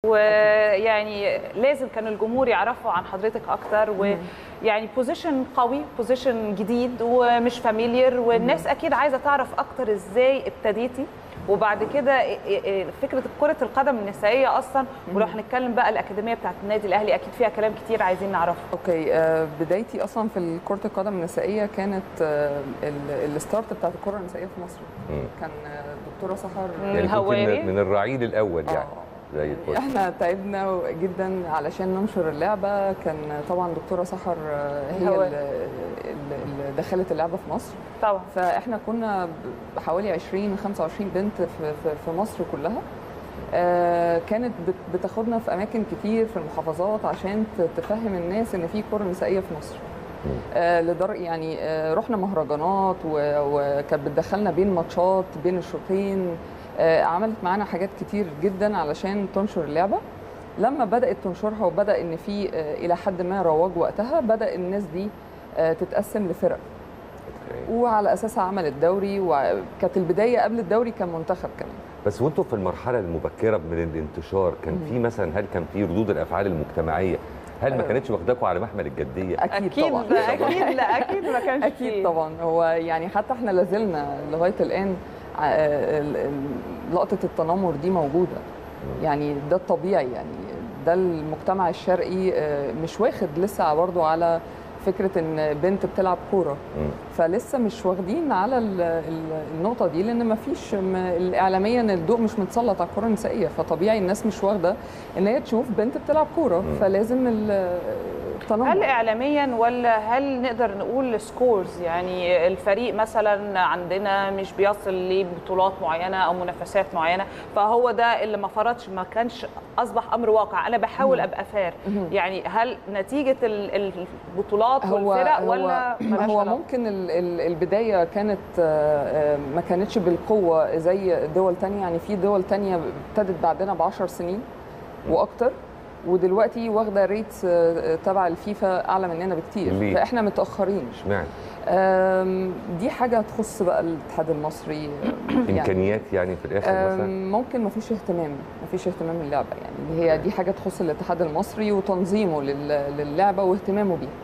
ويعني لازم كان الجمهور يعرفوا عن حضرتك اكتر ويعني بوزيشن قوي بوزيشن جديد ومش فاميليير والناس اكيد عايزه تعرف اكتر ازاي ابتديتي وبعد كده فكره كره القدم النسائيه اصلا ولو هنتكلم بقى الاكاديميه بتاعت النادي الاهلي اكيد فيها كلام كتير عايزين نعرفه اوكي آه، بدايتي اصلا في كره القدم النسائيه كانت آه، ال- الستارت بتاعت الكره النسائيه في مصر مم. كان آه، الدكتوره سحر مم. يعني كنت الهواري؟ من, من الرعيل الاول يعني آه. زي الفل احنا تعبنا جدا علشان ننشر اللعبه كان طبعا دكتوره سحر آه، هي الهواري. اللي اللي دخلت اللعبه في مصر طبعا فاحنا كنا بحوالي 20 25 بنت في في, في مصر كلها آه، كانت بت- بتاخدنا في اماكن كتير في المحافظات عشان ت- تفهم الناس ان في كره نسائيه في مصر آه، لدرجه يعني آه، رحنا مهرجانات و- وكانت بتدخلنا بين ماتشات بين الشوطين آه، عملت معانا حاجات كتير جدا علشان تنشر اللعبه لما بدات تنشرها وبدا ان في آه، الى حد ما رواج وقتها بدا الناس دي آه، تتقسم لفرق أوكي. وعلى اساسها عمل الدوري وكانت البدايه قبل الدوري كان منتخب كمان بس وانتوا في المرحله المبكره من الانتشار كان في مثلا هل كان في ردود الافعال المجتمعيه هل ما آه. كانتش واخداكوا على محمل الجديه اكيد, اكيد طبعا اكيد لا اكيد ما كانش اكيد فيه. طبعا هو يعني حتى احنا لازلنا لغايه الان ع- ال- ال- لقطه التنمر دي موجوده يعني ده الطبيعي يعني ده المجتمع الشرقي آه، مش واخد لسه برضه على فكره ان بنت بتلعب كوره مم. فلسه مش واخدين على ال- ال- النقطه دي لان ما فيش اعلاميا الضوء مش متسلط على الكره النسائيه فطبيعي الناس مش واخده ان هي تشوف بنت بتلعب كوره مم. فلازم ال- التنمر هل اعلاميا ولا هل نقدر نقول سكورز يعني الفريق مثلا عندنا مش بيصل لبطولات معينه او منافسات معينه فهو ده اللي ما فرضش ما كانش اصبح امر واقع انا بحاول ابقى فار مهم. يعني هل نتيجه ال- البطولات والفرق ولا ملهاش هو علاقة؟ ممكن ال- ال- البدايه كانت آه، آه، ما كانتش بالقوه زي دول تانية يعني في دول تانية ابتدت بعدنا ب 10 سنين واكتر ودلوقتي واخده ريتس آه، تبع الفيفا اعلى مننا بكتير ليه؟ فاحنا متاخرين اشمعنى آم، دي حاجه تخص بقى الاتحاد المصري يعني امكانيات يعني في الاخر مثلا آم، ممكن ما فيش اهتمام ما فيش اهتمام للعبه يعني اللي هي دي حاجه تخص الاتحاد المصري وتنظيمه لل- للعبه واهتمامه بيها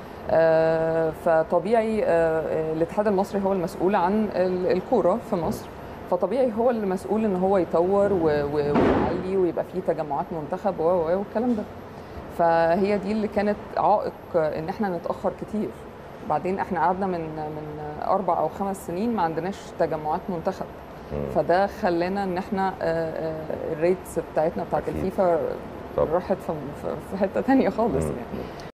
آه، فطبيعي آه، آه، الاتحاد المصري هو المسؤول عن ال- الكوره في مصر فطبيعي هو اللي مسؤول ان هو يطور و- و- ويعلي ويبقى فيه تجمعات منتخب و و- والكلام ده فهي دي اللي كانت عائق ان احنا نتاخر كتير بعدين احنا قعدنا من من اربع او خمس سنين ما عندناش تجمعات منتخب مم. فده خلانا ان احنا آه، آه، الريتس بتاعتنا بتاعت أكيد. الفيفا طب. راحت في في- في حته تانية خالص مم. يعني